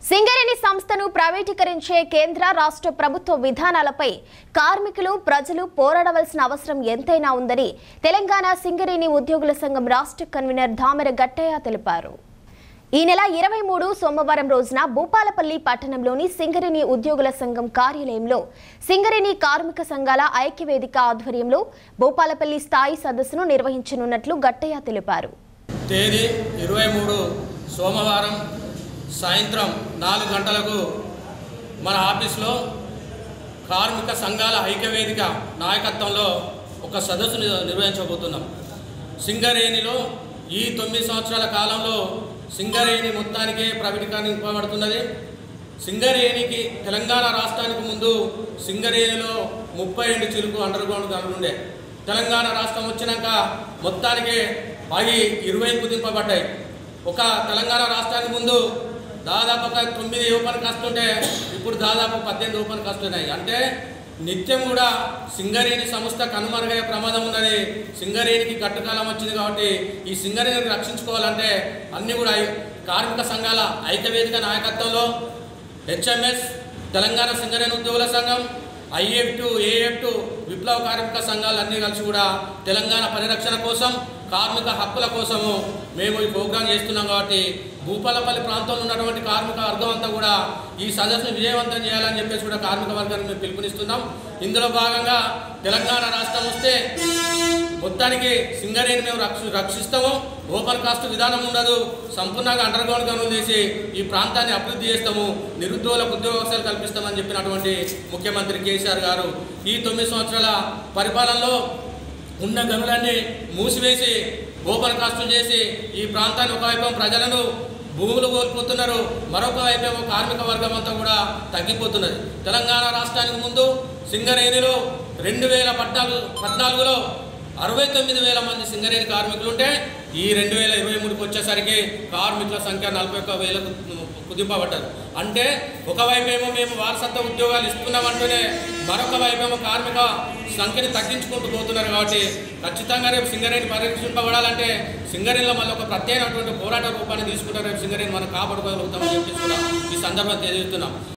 సింగరేణి సంస్థను ప్రైవేటీకరించే కేంద్ర రాష్ట్ర ప్రభుత్వ విధానాలపై కార్మికులు ప్రజలు పోరాడవలసిన అవసరం ఎంతైనా ఉందని తెలంగాణ సింగరేణి ఉద్యోగుల సంఘం రాష్ట్ర కన్వీనర్ ధామెర గట్టయ్య తెలిపారు ఈ నెల ఇరవై మూడు సోమవారం రోజున భూపాలపల్లి పట్టణంలోని సింగరేణి ఉద్యోగుల సంఘం కార్యాలయంలో సింగరేణి కార్మిక సంఘాల ఐక్యవేదిక ఆధ్వర్యంలో భూపాలపల్లి స్థాయి సదస్సును నిర్వహించనున్నట్లు గట్టయ్య తెలిపారు తేదీ ఇరవై మూడు సోమవారం సాయంత్రం నాలుగు గంటలకు మన ఆఫీస్లో కార్మిక సంఘాల ఐక్యవేదిక నాయకత్వంలో ఒక సదస్సు ని- నిర్వహించబోతున్నాం సింగరేణిలో ఈ తొమ్మిది సంవత్సరాల కాలంలో సింగరేణి మొత్తానికే ప్రైవేటీకరింపబడుతున్నది సింగరేణికి తెలంగాణ రాష్ట్రానికి ముందు సింగరేణిలో ముప్పై రెండు చిలుకు అండర్ గ్రౌండ్ గనులు ఉండే తెలంగాణ రాష్ట్రం వచ్చినాక మొత్తానికి అవి ఇరవై కుదింపబడ్డాయి ఒక తెలంగాణ రాష్ట్రానికి ముందు దాదాపు ఒక తొమ్మిది ఓపెన్ కాస్తుంటే ఇప్పుడు దాదాపు పద్దెనిమిది ఓపెన్ కాస్తున్నాయి అంటే నిత్యం కూడా సింగరేణి సంస్థ కనుమరుగయ్యే ప్రమాదం ఉన్నది సింగరేణికి గట్టుకాలం వచ్చింది కాబట్టి ఈ సింగరేణిని రక్షించుకోవాలంటే అన్ని కూడా ఐ- కార్మిక సంఘాల ఐక్యవేదిక నాయకత్వంలో హెచ్ఎంఎస్ తెలంగాణ సింగరేణి ఉద్యోగుల సంఘం ఐఎఫ్ టు ఏఎఫ్ టు విప్లవ కార్మిక సంఘాలు అన్నీ కలిసి కూడా తెలంగాణ పరిరక్షణ కోసం కార్మిక హక్కుల కోసము మేము ఈ ప్రోగ్రాం చేస్తున్నాం కాబట్టి భూపాలపల్లి ప్రాంతంలో ఉన్నటువంటి కార్మిక వర్గం అంతా కూడా ఈ సదస్సును విజయవంతం చేయాలని చెప్పేసి కూడా కార్మిక వర్గాన్ని మేము పిలుపునిస్తున్నాం ఇందులో భాగంగా తెలంగాణ రాష్ట్రం వస్తే మొత్తానికి సింగరేణి మేము రక్ష రక్షిస్తాము ఓపెన్ కాస్ట్ విధానం ఉండదు సంపూర్ణంగా అండర్ గ్రౌండ్ గనులు తీసి ఈ ప్రాంతాన్ని అభివృద్ధి చేస్తాము నిరుద్యోగులకు ఉద్యోగాలు కల్పిస్తామని చెప్పినటువంటి ముఖ్యమంత్రి కేసీఆర్ గారు ఈ తొమ్మిది సంవత్సరాల పరిపాలనలో ఉన్న గనులన్నీ మూసివేసి ఓపెన్ కాస్టులు చేసి ఈ ప్రాంతాన్ని ఒకవైపు ప్రజలను భూములు కోల్పోతున్నారు మరొక వైపేమో కార్మిక వర్గం అంతా కూడా తగ్గిపోతున్నది తెలంగాణ రాష్ట్రానికి ముందు సింగరేణిలో రెండు వేల పద్నాలుగు పద్నాలుగులో అరవై తొమ్మిది వేల మంది సింగరేణి కార్మికులు ఉంటే ఈ రెండు వేల ఇరవై మూడుకి వచ్చేసరికి కార్మికుల సంఖ్య నలభై ఒక్క వేలకు కుదింపబడ్డారు అంటే ఒకవైపేమో మేము వారసత్వ ఉద్యోగాలు ఇస్తున్నామంటూనే మరొక వైపేమో కార్మిక సంఖ్యని తగ్గించుకుంటూ పోతున్నారు కాబట్టి ఖచ్చితంగా రేపు సింగరేణి పరిరక్షింపబడాలంటే సింగరేణిలో మళ్ళీ ఒక ప్రత్యేకమైనటువంటి పోరాట రూపాన్ని తీసుకుంటారు రేపు సింగరేణి మనం కాపాడుకోగలుగుతామని చెప్పేసి కూడా ఈ సందర్భంగా తెలియజేస్తున్నాం